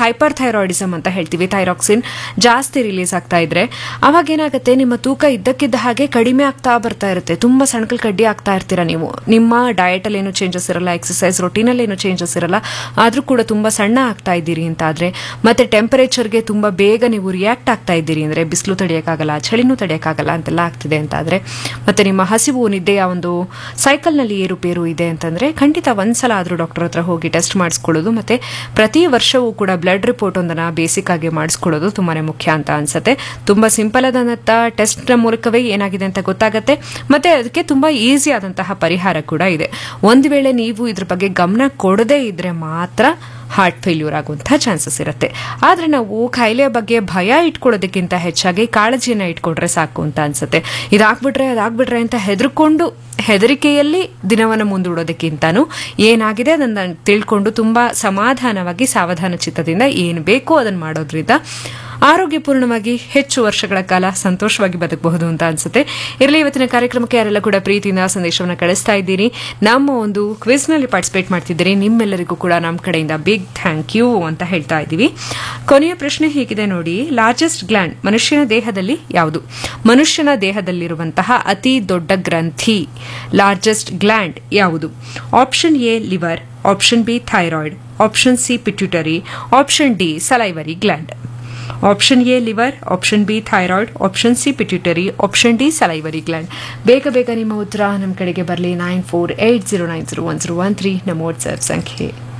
hyper thyroidism ಅಂತ ಹೇಳ್ತೀವಿ thyroxine ಜಾಸ್ತಿ ರಿಲೀಸ್ ಆಗ್ತಾ ಇದ್ರೆ ಅವಾಗ ಏನಾಗುತ್ತೆ ನಿಮ್ಮ ತೂಕ ಇದ್ದಕ್ಕಿದ್ದ ಹಾಗೆ ಕಡಿಮೆ ಆಗ್ತಾ ಬರ್ತಾ ಇರುತ್ತೆ ತುಂಬಾ ಸಣ್ಕಲ್ ಕಡ್ಡಿ ಆಗ್ತಾ ಇರ್ತೀರಾ ನೀವು ನಿಮ್ಮ ಡಯಟ್ ಅಲ್ಲಿ ಏನು ಚೇಂಜಸ್ ಇರಲ್ಲ ಎಕ್ಸಸೈಸ್ ರೊಟೀನಲ್ಲಿ ಏನು ಚೇಂಜಸ್ ಇರಲ್ಲ ಆದ್ರೂ ಕೂಡ ತುಂಬಾ ಸಣ್ಣ ಆಗ್ತಾ ಇದ್ದೀರಿ ಅಂತ ಆದ್ರೆ ಮತ್ತೆ ಟೆಂಪರೇಚರ್ಗೆ ತುಂಬಾ ಬೇಗ ನೀವು ರಿಯಾಕ್ಟ್ ಆಗ್ತಾ ಇದ್ದೀರಿ ಅಂದ್ರೆ ಬಿಸಿಲು ತಡೆಯೋಕ್ಕಾಗಲ್ಲ ಚಳಿನೂ ತಡೆಯೋಕ್ಕಾಗಲ್ಲ ಅಂತೆಲ್ಲ ಆಗ್ತಿದೆ ಅಂತ ಆದ್ರೆ ಮತ್ತೆ ನಿಮ್ಮ ಹಸಿವು ನಿದ್ದೆಯ ಒಂದು ಸೈಕಲ್ನಲ್ಲಿ ಏರುಪೇರು ಇದೆ ಅಂತಂದ್ರೆ ಖಂಡಿತ ಒಂದ್ಸಲ ಆದ್ರೂ ಡಾಕ್ಟರ್ ಹತ್ರ ಹೋಗಿ ಟೆಸ್ಟ್ ಮಾಡಿಸ್ಕೊಳ್ಳೋದು ಮತ್ತೆ ಪ್ರತಿ ವರ್ಷವೂ ಕೂಡ ಬ್ಲಡ್ ರಿಪೋರ್ಟ್ ಒಂದನ್ನ ಬೇಸಿಕ್ ಆಗಿ ಮಾಡಿಸ್ಕೊಳ್ಳೋದು ತುಂಬಾನೇ ಮುಖ್ಯ ಅಂತ ಅನ್ಸುತ್ತೆ ತುಂಬಾ ಸಿಂಪಲ್ ಆದಂತ ಟೆಸ್ಟ್ ಮೂಲಕವೇ ಏನಾಗಿದೆ ಅಂತ ಗೊತ್ತಾಗತ್ತೆ ಮತ್ತೆ ಅದಕ್ಕೆ ತುಂಬಾ ಈಸಿ ಆದಂತಹ ಪರಿಹಾರ ಕೂಡ ಇದೆ ಒಂದು ವೇಳೆ ನೀವು ಇದ್ರ ಬಗ್ಗೆ ಗಮನ ಕೊಡದೇ ಇದ್ರೆ ಮಾತ್ರ ಹಾರ್ಟ್ ಫೇಲ್ಯೂರ್ ಆಗುವಂತಹ ಚಾನ್ಸಸ್ ಇರುತ್ತೆ ಆದ್ರೆ ನಾವು ಕಾಯಿಲೆಯ ಬಗ್ಗೆ ಭಯ ಇಟ್ಕೊಳ್ಳೋದಕ್ಕಿಂತ ಹೆಚ್ಚಾಗಿ ಕಾಳಜಿಯನ್ನ ಇಟ್ಕೊಂಡ್ರೆ ಸಾಕು ಅಂತ ಅನ್ಸುತ್ತೆ ಇದಾಗ್ಬಿಟ್ರೆ ಅದಾಗ್ಬಿಟ್ರೆ ಅಂತ ಹೆದರ್ಕೊಂಡು ಹೆದರಿಕೆಯಲ್ಲಿ ದಿನವನ್ನು ಮುಂದೂಡೋದಕ್ಕಿಂತಾನು ಏನಾಗಿದೆ ಅದನ್ನ ತಿಳ್ಕೊಂಡು ತುಂಬಾ ಸಮಾಧಾನವಾಗಿ ಸಾವಧಾನ ಚಿತ್ತದಿಂದ ಏನು ಬೇಕೋ ಅದನ್ನ ಮಾಡೋದ್ರಿಂದ ಆರೋಗ್ಯಪೂರ್ಣವಾಗಿ ಹೆಚ್ಚು ವರ್ಷಗಳ ಕಾಲ ಸಂತೋಷವಾಗಿ ಬದುಕಬಹುದು ಅಂತ ಅನ್ಸುತ್ತೆ ಇರಲಿ ಇವತ್ತಿನ ಕಾರ್ಯಕ್ರಮಕ್ಕೆ ಯಾರೆಲ್ಲ ಕೂಡ ಪ್ರೀತಿಯಿಂದ ಸಂದೇಶವನ್ನು ಕಳಿಸ್ತಾ ಇದ್ದೀರಿ ನಮ್ಮ ಒಂದು ಕ್ವಿಸ್ನಲ್ಲಿ ಪಾರ್ಟಿಸಿಪೇಟ್ ಮಾಡ್ತಿದ್ದೀರಿ ನಿಮ್ಮೆಲ್ಲರಿಗೂ ಕೂಡ ನಮ್ಮ ಕಡೆಯಿಂದ ಬಿಗ್ ಥ್ಯಾಂಕ್ ಯು ಅಂತ ಹೇಳ್ತಾ ಇದ್ದೀವಿ ಕೊನೆಯ ಪ್ರಶ್ನೆ ಹೀಗಿದೆ ನೋಡಿ ಲಾರ್ಜೆಸ್ಟ್ ಗ್ಲ್ಯಾಂಡ್ ಮನುಷ್ಯನ ದೇಹದಲ್ಲಿ ಯಾವುದು ಮನುಷ್ಯನ ದೇಹದಲ್ಲಿರುವಂತಹ ಅತಿ ದೊಡ್ಡ ಗ್ರಂಥಿ ಲಾರ್ಜೆಸ್ಟ್ ಗ್ಲ್ಯಾಂಡ್ ಯಾವುದು option A liver option B thyroid option C pituitary option D salivary gland option A liver option B thyroid option C pituitary option D salivary gland ಬೇಗ ಬೇಗ ನಿಮ್ಮ ಉತ್ತರ ನಮ್ಮ ಕಡೆಗೆ ಬರಲಿ nine four eight zero nine zero one zero one three ನಮ್ಮ WhatsApp ಸಂಖ್ಯೆ